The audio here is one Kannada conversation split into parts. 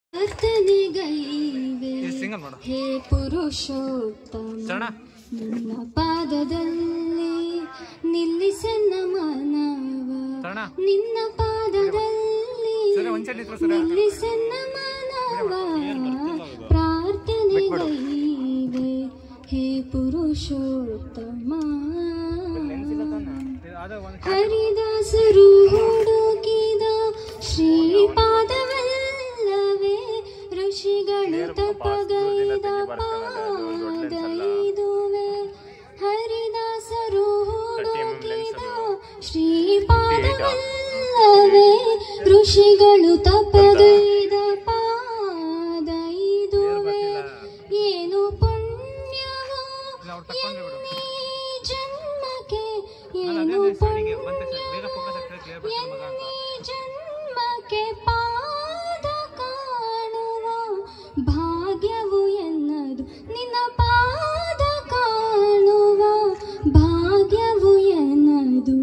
ಪ್ರಾರ್ಥನೆಗೈವೆ ಸಿಂಗಲ್ ಮಾಡು ಹೇ ಪುರುಷೋತ್ತಮ ಚರಣ ನಿನ್ನ ಪಾದದಲ್ಲಿ ನಿಲ್ಲಿಸನ್ನ ಮಾನವ ಚರಣ ನಿನ್ನ ಪಾದದಲ್ಲಿ ಸರಿ ಒಂದ್ ಸೈಡ್ ನಿಂತ್ಕೊ ಸರಿ ನಿಲ್ಲಿಸನ್ನ ಮಾನವ ಪ್ರಾರ್ಥನೆಗೈವೆ ಹೇ ಪುರುಷೋತ್ತಮ ಅದ ಒಂದು ಹರಿದಾಸರು ಹುಡುಕಿದ ಶ್ರೀಪಾದವಲ್ಲವೇ ಋಷಿಗಳು ತಪಗೈದ ಪಾದೈದುವೆ ಹರಿದಾಸರು ಹುಡುಕಿದ ಶ್ರೀಪಾದವಲ್ಲವೇ ಋಷಿಗಳು ತಪಗೈದ ಪಾದೈದುವೆ ಏನು ಪುಣ್ಯವೋ ಇಲ್ಲ ಅವ್ರು ತಕೊಂಡ್ರೆ ಬಿಡು ಈ ಜನ್ಮಕ್ಕೆ ನಾನು ಏನು ಅದೇ ಸೈಡಿಗೆ ಬಂತೆ ಸರ್ ಬೇಗ ಫೋಕಸ್ ಆಗ್ತದೆ ಕ್ಲಿಯರ್ ಬರ್ತೀನಿ ಮಗ ಅಂತ ಈ ಜನ್ಮಕ್ಕೆ ಪಾದ ಕಾಣುವ ಭಾಗ್ಯವು ಎನ್ನದು ನಿನ್ನ ಪಾದ ಕಾಣುವ ಭಾಗ್ಯವು ಎನ್ನದು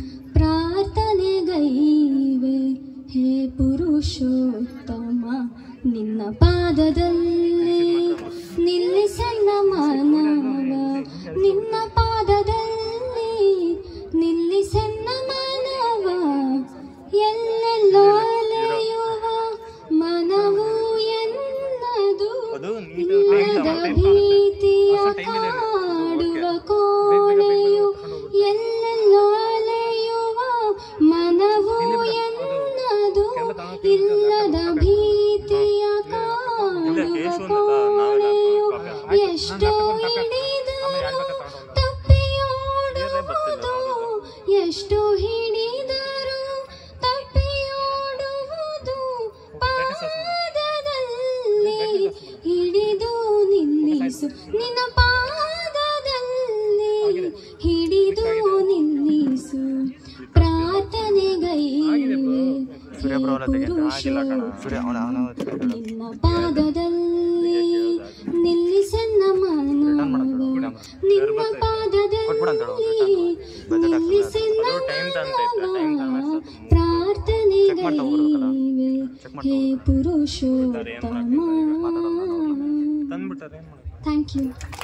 ಪ್ರಾರ್ಥನೆಗೈವೆ ಹೇ ಪುರುಷೋತ್ತಮ ನಿನ್ನ ಪಾದದಲ್ಲಿ ನಿಲ್ಲಿಸನ್ನ ಮಾನವ ನಿನ್ನ ಪಾದದಲ್ಲಿ ನಿಲ್ಲಿಸನ್ನ ಮಾನವ ಎಲ್ಲೆಲ್ಲೋ ಅಲೆಯುವ ಮನವು ಎನ್ನದು ಇಲ್ಲದ ಭೀತಿಯ ಕಾಡುವ ಕೋಣೆಯು ಎಲ್ಲೆಲ್ಲೋ ಅಲೆಯುವ ಮನವು ಎನ್ನದು ಇಲ್ಲದ ಭೀತಿಯ ಕಾಡುವ ಕೋಣೆಯು ಎಷ್ಟೋ ಹಿಡಿದರು ತಪ್ಪಿಯೋಡುವುದು ಎಷ್ಟೋ ಹಿಡಿದರು ತಪ್ಪಿಯೋಡುವುದು ಪಾದದಲ್ಲಿ ಹಿಡಿದು ನಿಲ್ಲಿಸು ನಿನ್ನ ಪಾದದಲ್ಲಿ ಹಿಡಿದು ನಿಲ್ಲಿಸು ಪ್ರಾರ್ಥನೆಗೈವೆ ನಿನ್ನ ಪಾದದಲ್ಲಿ ನಿಲ್ಲಿಸನ್ನ ಮಾನವ ನಿನ್ನ ಪಾದದಲ್ಲಿ ನಿಲ್ಲಿಸನ್ನ ಮಾನವ ಪ್ರಾರ್ಥನೆಗೈವೆ ಹೇ ಪುರುಷೋತ್ತಮ ತಂದ್ಬಿಟ್ಟಾರೆ ಏನು ಮಾಡೋದು ಥ್ಯಾಂಕ್ ಯು